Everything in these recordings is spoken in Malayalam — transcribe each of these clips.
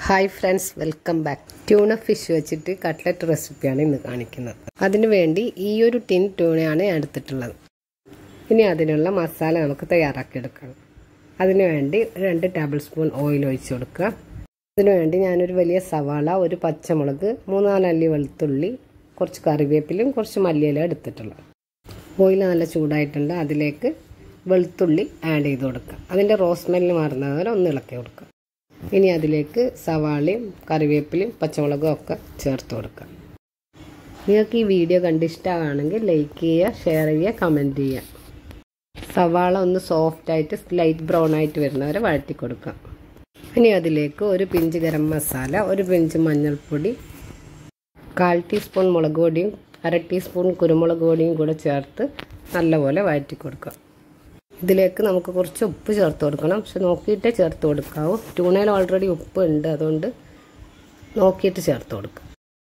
hi friends welcome back tuna fish വെച്ചിട്ട് കട്ട്ലറ്റ് റെസിപ്പിയാണ് ഇന്ന് കാണിക്കുന്നത് അതിനു വേണ്ടി ഈ ഒരു ടിൻ ട്യൂണയാണ് ഞാൻ എടുത്തിട്ടുള്ളത് ഇനി അതിനുള്ള മസാല നമുക്ക് തയ്യാറാക്കിയെടുക്കണം അതിനു വേണ്ടി രണ്ട് ടേബിൾ സ്പൂൺ ഓയിൽ ഒഴിച്ചു കൊടുക്കുക അതിനു വേണ്ടി ഞാനൊരു വലിയ സവാള ഒരു പച്ചമുളക് മൂന്നാലല്ലി വെളുത്തുള്ളി കുറച്ച് കറിവേപ്പിലും കുറച്ച് മല്ലിയില എടുത്തിട്ടുള്ളത് ഓയിൽ നല്ല ചൂടായിട്ടുണ്ട് അതിലേക്ക് വെളുത്തുള്ളി ആഡ് ചെയ്ത് കൊടുക്കുക അതിൻ്റെ റോസ് സ്മെല്ല് മാറുന്നത് വരെ ഒന്ന് ഇളക്കി കൊടുക്കുക ഇനി അതിലേക്ക് സവാളയും കറിവേപ്പിലയും പച്ചമുളകും ഒക്കെ ചേർത്ത് കൊടുക്കുക നിങ്ങൾക്ക് ഈ വീഡിയോ കണ്ട് ഇഷ്ടമാണെങ്കിൽ ലൈക്ക് ചെയ്യുക ഷെയർ ചെയ്യുക കമൻറ്റ് ചെയ്യുക സവാള ഒന്ന് സോഫ്റ്റ് ആയിട്ട് ലൈറ്റ് ബ്രൗൺ ആയിട്ട് വരുന്നവരെ വഴറ്റി കൊടുക്കുക ഇനി അതിലേക്ക് ഒരു പിഞ്ച് ഗരം മസാല ഒരു പിഞ്ച് മഞ്ഞൾപ്പൊടി കാൽ ടീസ്പൂൺ മുളക് പൊടിയും അര ടീസ്പൂൺ കുരുമുളക് പൊടിയും കൂടെ ചേർത്ത് നല്ലപോലെ വഴറ്റി കൊടുക്കുക ഇതിലേക്ക് നമുക്ക് കുറച്ച് ഉപ്പ് ചേർത്ത് കൊടുക്കണം പക്ഷെ നോക്കിയിട്ടേ ചേർത്ത് കൊടുക്കാവൂ ട്യൂണയിൽ ഓൾറെഡി ഉപ്പ് ഉണ്ട് അതുകൊണ്ട് നോക്കിയിട്ട് ചേർത്ത് കൊടുക്കുക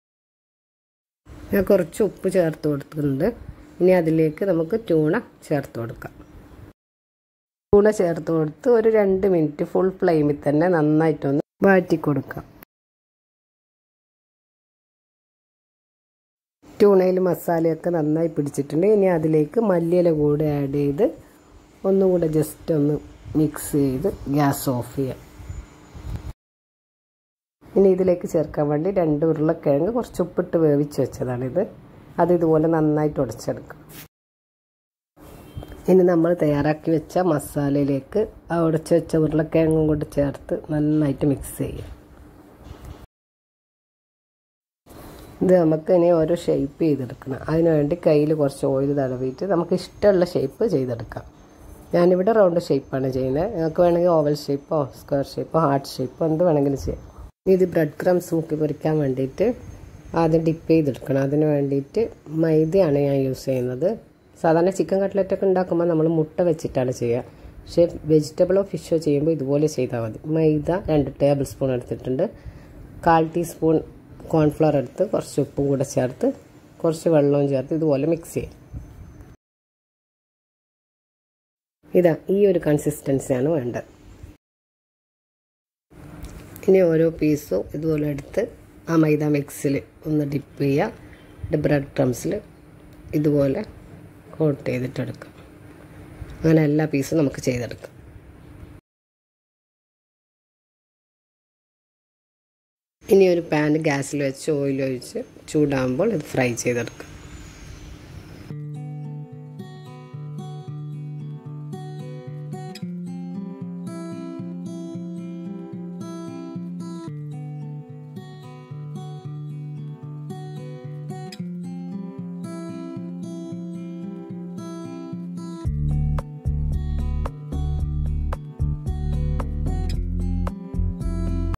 ഞാൻ കുറച്ച് ഉപ്പ് ചേർത്ത് കൊടുത്തിട്ടുണ്ട് ഇനി അതിലേക്ക് നമുക്ക് ട്യൂണ ചേർത്ത് കൊടുക്കാം ട്യൂണ ചേർത്ത് കൊടുത്ത് ഒരു രണ്ട് മിനിറ്റ് ഫുൾ ഫ്ലെയിമിൽ തന്നെ നന്നായിട്ടൊന്ന് വഴറ്റി കൊടുക്കാം ട്യൂണയിൽ മസാലയൊക്കെ നന്നായി പിടിച്ചിട്ടുണ്ട് ഇനി അതിലേക്ക് മല്ലിയില കൂടെ ആഡ് ചെയ്ത് ഒന്നും കൂടെ ജസ്റ്റ് ഒന്ന് മിക്സ് ചെയ്ത് ഗ്യാസ് ഓഫ് ചെയ്യാം ഇനി ഇതിലേക്ക് ചേർക്കാൻ വേണ്ടി രണ്ട് ഉരുളക്കിഴങ്ങ് കുറച്ച് ഉപ്പിട്ട് വേവിച്ച് വെച്ചതാണിത് അത് ഇതുപോലെ നന്നായിട്ട് ഉടച്ചെടുക്കാം ഇനി നമ്മൾ തയ്യാറാക്കി വെച്ച മസാലയിലേക്ക് ആ ഉടച്ച് വെച്ച ഉരുളക്കിഴങ്ങും കൂടെ ചേർത്ത് നന്നായിട്ട് മിക്സ് ചെയ്യാം ഇത് നമുക്ക് ഇനി ഓരോ ഷേപ്പ് ചെയ്തെടുക്കണം അതിന് വേണ്ടി കയ്യിൽ കുറച്ച് ഓയിൽ തടവിയിട്ട് നമുക്ക് ഇഷ്ടമുള്ള ഷേപ്പ് ചെയ്തെടുക്കാം ഞാനിവിടെ റൗണ്ട് ഷേപ്പാണ് ചെയ്യുന്നത് നിങ്ങൾക്ക് വേണമെങ്കിൽ ഓവൽ ഷേപ്പോ സ്ക്വയർ ഷേപ്പോ ഹാർട്ട് ഷേപ്പോ എന്ത് വേണമെങ്കിലും ചെയ്യാം ഇത് ബ്രെഡ് ക്രംസ് മുക്കി പൊരിക്കാൻ വേണ്ടിയിട്ട് ആദ്യം ഡിപ്പ് ചെയ്തെടുക്കണം അതിന് വേണ്ടിയിട്ട് മൈദയാണ് ഞാൻ യൂസ് ചെയ്യുന്നത് സാധാരണ ചിക്കൻ കട്ട്ലറ്റ് ഒക്കെ ഉണ്ടാക്കുമ്പോൾ നമ്മൾ മുട്ട വെച്ചിട്ടാണ് ചെയ്യുക പക്ഷേ വെജിറ്റബിളോ ഫിഷോ ചെയ്യുമ്പോൾ ഇതുപോലെ ചെയ്താൽ മതി മൈദ രണ്ട് ടേബിൾ സ്പൂൺ എടുത്തിട്ടുണ്ട് കാൽ ടീസ്പൂൺ കോൺഫ്ലവർ എടുത്ത് കുറച്ച് ഉപ്പും കൂടെ ചേർത്ത് കുറച്ച് വെള്ളവും ചേർത്ത് ഇതുപോലെ മിക്സ് ചെയ്യാം ഇതാ ഈ ഒരു കൺസിസ്റ്റൻസിയാണ് വേണ്ടത് ഇനി ഓരോ പീസും ഇതുപോലെ എടുത്ത് ആ മൈദ മിക്സിൽ ഒന്ന് ഡിപ്പ് ചെയ്യുക ബ്രെഡ് ക്രംസിൽ ഇതുപോലെ കോട്ട് ചെയ്തിട്ടെടുക്കാം അങ്ങനെ എല്ലാ പീസും നമുക്ക് ചെയ്തെടുക്കാം ഇനി ഒരു പാൻ ഗ്യാസിൽ വെച്ച് ഓയിൽ ഒഴിച്ച് ചൂടാകുമ്പോൾ ഇത് ഫ്രൈ ചെയ്തെടുക്കാം